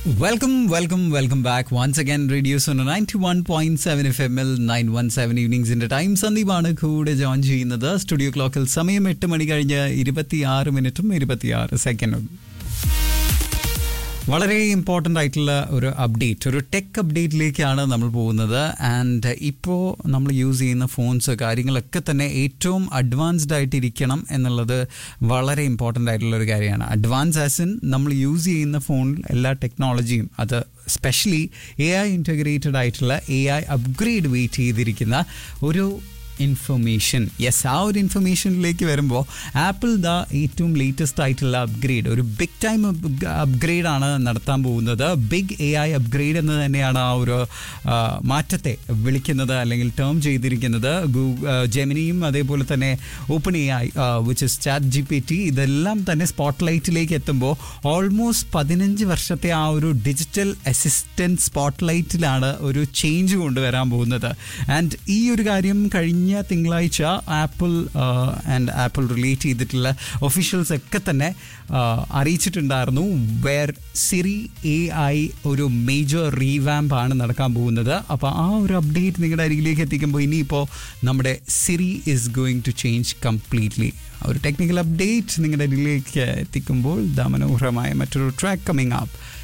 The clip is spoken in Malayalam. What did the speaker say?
welcome welcome welcome back once again radio zone ninety one point seven F M L nine one seven ഈവനിങ്സിന്റെ ടൈം സന്ദീപാണ് കൂടെ ജോയിൻ ചെയ്യുന്നത് സ്റ്റുഡിയോ ക്ലോക്കിൽ സമയം എട്ട് മണി കഴിഞ്ഞ് ഇരുപത്തിയാറ് മിനിറ്റും ഇരുപത്തിയാറ് സെക്കൻഡും വളരെ ഇമ്പോർട്ടൻ്റ് ആയിട്ടുള്ള ഒരു അപ്ഡേറ്റ് ഒരു ടെക് അപ്ഡേറ്റിലേക്കാണ് നമ്മൾ പോകുന്നത് ആൻഡ് ഇപ്പോൾ നമ്മൾ യൂസ് ചെയ്യുന്ന ഫോൺസ് കാര്യങ്ങളൊക്കെ തന്നെ ഏറ്റവും അഡ്വാൻസ്ഡ് ആയിട്ടിരിക്കണം എന്നുള്ളത് വളരെ ഇമ്പോർട്ടൻ്റ് ആയിട്ടുള്ള ഒരു കാര്യമാണ് അഡ്വാൻസ് ആസ് ഇൻ നമ്മൾ യൂസ് ചെയ്യുന്ന ഫോണിൽ എല്ലാ ടെക്നോളജിയും അത് സ്പെഷ്യലി എ ഐ ഇൻറ്റഗ്രേറ്റഡ് ആയിട്ടുള്ള എ ഐ അപ്ഗ്രേഡ് വെയിറ്റ് ചെയ്തിരിക്കുന്ന ഒരു ഇൻഫർമേഷൻ യെസ് ആ ഒരു ഇൻഫർമേഷനിലേക്ക് വരുമ്പോൾ ആപ്പിൾ ദ ഏറ്റവും ലേറ്റസ്റ്റ് ആയിട്ടുള്ള അപ്ഗ്രേഡ് ഒരു ബിഗ് ടൈം അപ്ഗ്രേഡ് ആണ് നടത്താൻ പോകുന്നത് ബിഗ് എ ഐ അപ്ഗ്രേഡ് എന്ന് തന്നെയാണ് ആ ഒരു ആ, മാറ്റത്തെ വിളിക്കുന്നത് അല്ലെങ്കിൽ ടേം ചെയ്തിരിക്കുന്നത് ജെമിനിയും അതേപോലെ തന്നെ open A I which is chat G P T ഇതെല്ലാം തന്നെ സ്പോട്ട്ലൈറ്റിലേക്ക് എത്തുമ്പോൾ ഓൾമോസ്റ്റ് പതിനഞ്ച് വർഷത്തെ ആ ഒരു ഡിജിറ്റൽ അസിസ്റ്റൻറ്റ് സ്പോട്ട്ലൈറ്റിലാണ് ഒരു ചേഞ്ച് കൊണ്ടുവരാൻ പോകുന്നത് ആൻഡ് ഈ ഒരു കാര്യം കഴിഞ്ഞ തിങ്കളാഴ്ച ആപ്പിൾ ആൻഡ് ആപ്പിൾ റിലേറ്റ് ചെയ്തിട്ടുള്ള ഒഫീഷ്യൽസ് ഒക്കെ തന്നെ ആ, അറിയിച്ചിട്ടുണ്ടായിരുന്നു വേർ സിറി എ ഐ ഒരു മേജർ റീവാമ്പ് ആണ് നടക്കാൻ പോകുന്നത് അപ്പോൾ ആ ഒരു അപ്ഡേറ്റ് നിങ്ങളുടെ അരികിലേക്ക് എത്തിക്കുമ്പോൾ ഇനിയിപ്പോൾ നമ്മുടെ Siri is going to change completely ഒരു ടെക്നിക്കൽ അപ്ഡേറ്റ് നിങ്ങളുടെ അരികിലേക്ക് എത്തിക്കുമ്പോൾ ദാ മനോഹരമായ മറ്റൊരു ട്രാക്ക് കമ്മിങ് അപ്പ്